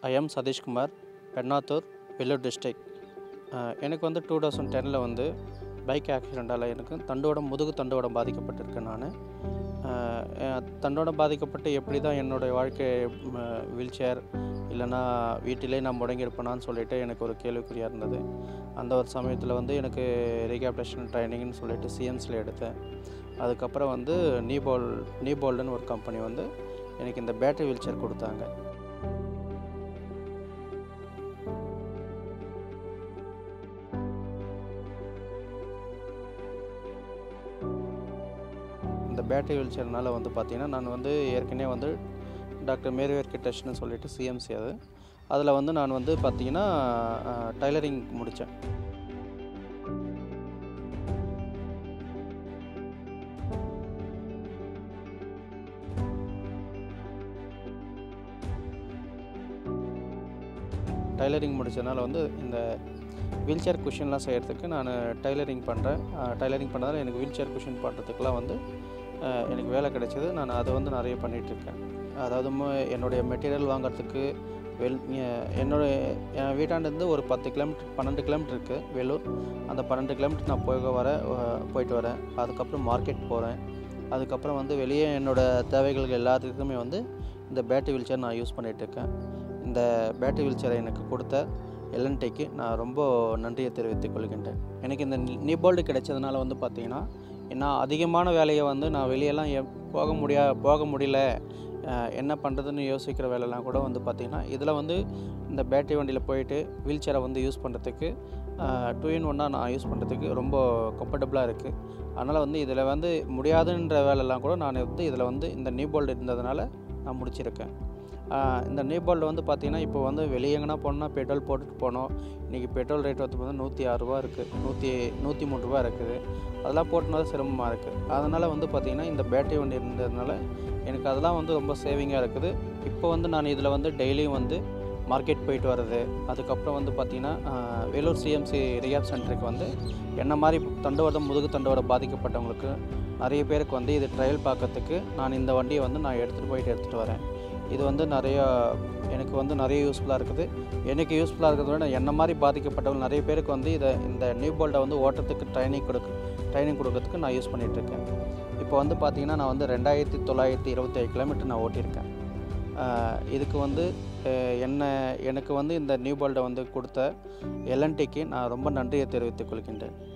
I am Satishkumar Pennathur Vellore district எனக்கு வந்து two thousand டெனில் வந்து பைக் ஆக்சிடெண்ட்டால் எனக்கு தண்டோடம் முதுகு தண்டோடம் பாதிக்கப்பட்டிருக்கேன் நான் தண்டோடம் பாதிக்கப்பட்டு எப்படி தான் என்னுடைய வாழ்க்கை வீல் சேர் இல்லைன்னா வீட்டிலே நான் முடங்கியிருப்பேனான்னு சொல்லிட்டு எனக்கு ஒரு கேள்விக்குறியாக இருந்தது அந்த ஒரு சமயத்தில் வந்து எனக்கு ரீஹாபிலேஷன் ட்ரைனிங்னு சொல்லிட்டு சிஎம்ஸில் எடுத்தேன் அதுக்கப்புறம் வந்து நீபோல் நீபோல்டுன்னு ஒரு கம்பெனி வந்து எனக்கு இந்த பேட்டரி வீல் சேர் கொடுத்தாங்க இந்த பேட்டரி வீல் சேர்னால வந்து பார்த்திங்கன்னா நான் வந்து ஏற்கனவே வந்து டாக்டர் மேரிவேர்கி டெஸ்ட்னு சொல்லிட்டு சிஎம்சி அது அதில் வந்து நான் வந்து பார்த்திங்கன்னா டைலரிங் முடித்தேன் டைலரிங் முடித்ததுனால வந்து இந்த வீல் சேர் குஷன்லாம் செய்கிறதுக்கு நான் டைலரிங் பண்ணுறேன் டைலரிங் பண்ணதால் எனக்கு வீல் சேர் குஷன் பண்ணுறதுக்குலாம் வந்து எனக்கு வேலை கிடைச்சிது நான் அதை வந்து நிறைய பண்ணிகிட்ருக்கேன் அதாவது என்னுடைய மெட்டீரியல் வாங்குறதுக்கு வெல் என்னுடைய என் வீட்டாண்டேருந்து ஒரு பத்து கிலோமீட்டர் பன்னெண்டு கிலோமீட்டர் இருக்குது வேலூர் அந்த பன்னெண்டு கிலோமீட்டர் நான் போக வர போயிட்டு வரேன் அதுக்கப்புறம் மார்க்கெட் போகிறேன் அதுக்கப்புறம் வந்து வெளியே என்னோடய தேவைகளுக்கு எல்லாத்துக்குமே வந்து இந்த பேட்டரி வீல் சேர் நான் யூஸ் பண்ணிகிட்ருக்கேன் இந்த பேட்டரி வீல் சேரை எனக்கு கொடுத்த எல்என்டிக்கு நான் ரொம்ப நன்றியை தெரிவித்துக் கொள்கின்றேன் எனக்கு இந்த நிபோல்டு கிடைச்சதுனால வந்து பார்த்திங்கன்னா நான் அதிகமான வேலையை வந்து நான் வெளியெல்லாம் போக முடியா போக முடியல என்ன பண்ணுறதுன்னு யோசிக்கிற வேலைலாம் கூட வந்து பார்த்திங்கன்னா இதில் வந்து இந்த பேட்டரி வண்டியில் போயிட்டு வீல் சேரை வந்து யூஸ் பண்ணுறதுக்கு டூ இன் ஒன்னாக நான் யூஸ் பண்ணுறதுக்கு ரொம்ப கம்ஃபர்டபுளாக இருக்குது அதனால் வந்து இதில் வந்து முடியாதுன்ற வேலைலாம் கூட நான் வந்து இதில் வந்து இந்த நியூபோல்டு இருந்ததுனால நான் முடிச்சிருக்கேன் இந்த நியூபோல்டு வந்து பார்த்திங்கன்னா இப்போ வந்து வெளியே எங்கன்னா போனோம்னா பெட்ரோல் போட்டுட்டு போனோம் இன்றைக்கி பெட்ரோல் ரேட் வந்து பார்த்தா நூற்றி ஆறு ரூபா இருக்குது நூற்றி நூற்றி மூணு ரூபா இருக்குது அதெல்லாம் போட்டுனது சிரமமாக இருக்குது அதனால் வந்து பார்த்திங்கன்னா இந்த பேட்டரி வண்டி இருந்ததுனால எனக்கு அதெல்லாம் வந்து ரொம்ப சேவிங்காக இருக்குது இப்போ வந்து நான் இதில் வந்து டெய்லியும் வந்து மார்க்கெட் போயிட்டு வர்றது அதுக்கப்புறம் வந்து பார்த்திங்கன்னா வேலூர் சிஎம்சி ரியாப் சென்டருக்கு வந்து என்ன மாதிரி தண்டுவடம் முதுகு தண்டுவடம் பாதிக்கப்பட்டவங்களுக்கு நிறைய பேருக்கு வந்து இது ட்ரையல் பார்க்கறதுக்கு நான் இந்த வண்டியை வந்து நான் எடுத்துகிட்டு போயிட்டு எடுத்துகிட்டு வரேன் இது வந்து நிறையா எனக்கு வந்து நிறைய யூஸ்ஃபுல்லாக இருக்குது எனக்கு யூஸ்ஃபுல்லாக இருக்கிறத விட என்ன மாதிரி பாதிக்கப்பட்டவங்க நிறைய பேருக்கு வந்து இதை இந்த நியூ போல்ட்டை வந்து ஓட்டுறதுக்கு ட்ரைனிங் கொடுக்கு ட்ரைனிங் கொடுக்கறதுக்கு நான் யூஸ் பண்ணிகிட்ருக்கேன் இப்போ வந்து பார்த்திங்கன்னா நான் வந்து ரெண்டாயிரத்தி தொள்ளாயிரத்தி இருபத்தேழு கிலோமீட்டர் நான் ஓட்டியிருக்கேன் இதுக்கு வந்து என்ன எனக்கு வந்து இந்த நியூ போல்ட்டை வந்து கொடுத்த எல்என்டிக்கு நான் ரொம்ப நன்றியை தெரிவித்துக் கொள்கின்றேன்